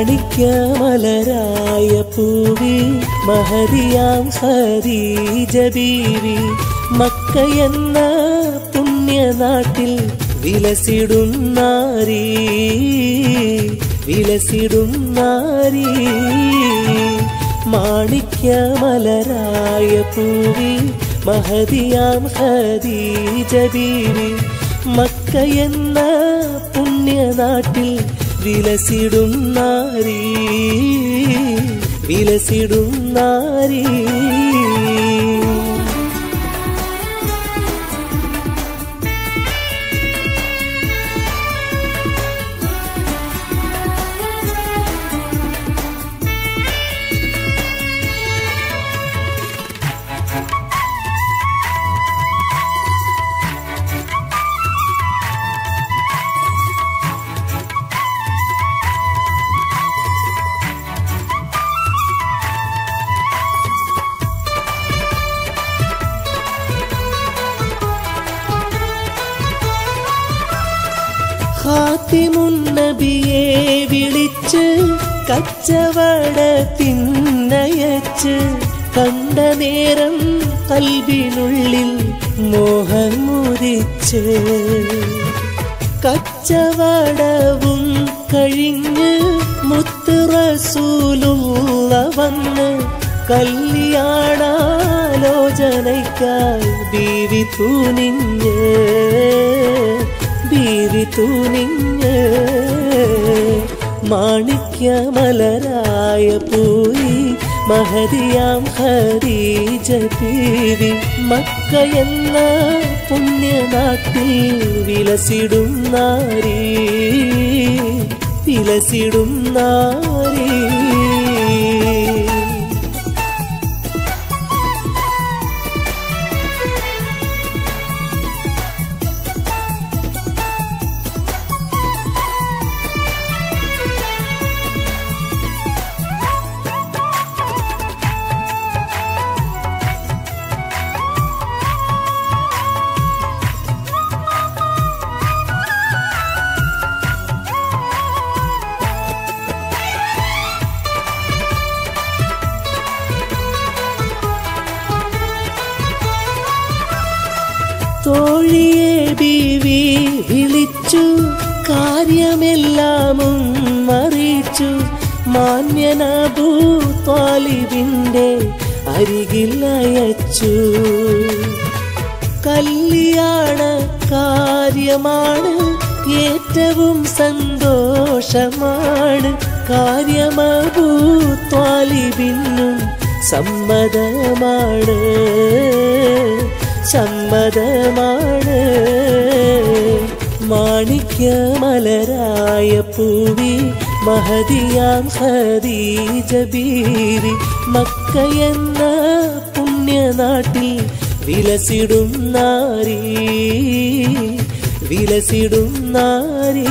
മാണിക്യമലരായ പൂവി മഹതിയാം ഖദീജ ബീവി മക്കയെന്ന പുണ്യനാട്ടിൽ വിലസിടും നാരീ വിലസിടും നാരീ മാണിക്യമലരായ പൂവി മഹതിയാം ഖദീജ ബീവി മക്കയെന്ന പുണ്യനാട്ടിൽ വിലസിടും നാരീ വിലസിടും നാരീ ഹാത്തിമുന്നബിയെ വിളിച്ച് കച്ചവടത്തിന്നയച്ച് കണ്ട നേരം കൽവിനുള്ളിൽ മോഹമുദിച്ച് കച്ചവടവും കഴിഞ്ഞ് മുത്ത് റസൂലുള്ള വന്ന് കല്യാണാലോചനയ്ക്കായി ബീവി തൂനിഞ്ഞ് ബീവി തൂനിഞ്ഞ് മാണിക്യമലരായ പൂയി മഹതിയാം ഖദീജ ബീവി മക്ക എന്ന പുണ്യനാട്ടിൽ വിലസിടും നാരീ വിലസിടും നാരീ തോഴിയെ ബീവി വിളിച്ചു കാര്യമെല്ലാമും അറിയിച്ചു മാന്യനബൂ താലിബിന്റെ അരികിൽ അയച്ചു കല്യാണ കാര്യമാണ് ഏറ്റവും സന്തോഷമാണ് കാര്യമബൂ താലിബിനും സമ്മതമാണ് സമ്മതമാണ് മാണിക്യമലരായ പൂവി മഹതിയാം ഖദീജ ബീവി മക്ക എന്ന പുണ്യനാട്ടിൽ വിലസിടും നാരീ വിലസിടും നാരീ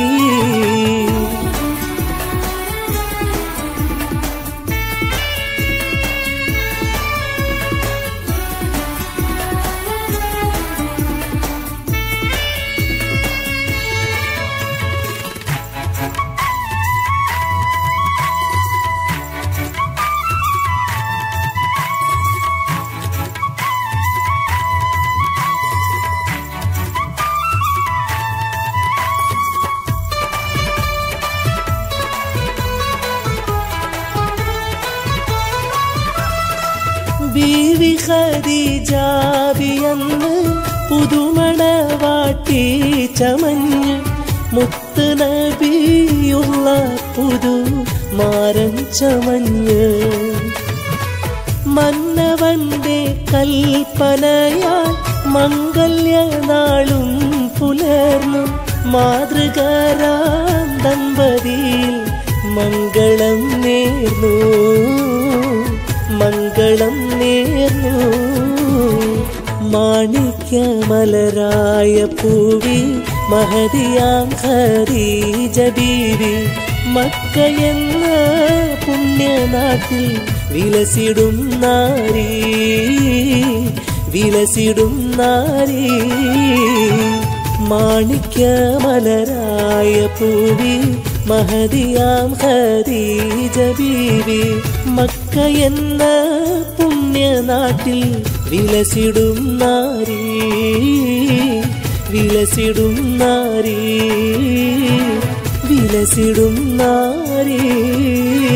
ബീവി ഖദീജാബിയന്ന് പുതുമണവാട്ടി ചമഞ്ഞ് മുത്ത് നബിയുള്ള പുതു മാരൻ ചമഞ്ഞ് മന്നവന്റെ കൽപ്പനയാൽ മംഗല്യനാളും പുലർന്നു മാതൃകാരാം ദമ്പതിയിൽ മംഗളം നേർന്നു മംഗളം നേർന്നു മാണിക്യമലരായ പൂവി മഹതിയാം ഖദീജ ബീവി മക്ക എന്ന പുണ്യനാട്ടിൽ വിലസിടും നാരീ വിലസിടും നാരീ മാണിക്യമലരായ പൂവി മഹദിയാം ഖദീജ ബീവി മക്ക എന്ന പുണ്യനാട്ടിൽ വിലസിടും നാരീ വിലസിടും നാരീ വിലസിടും നാരീ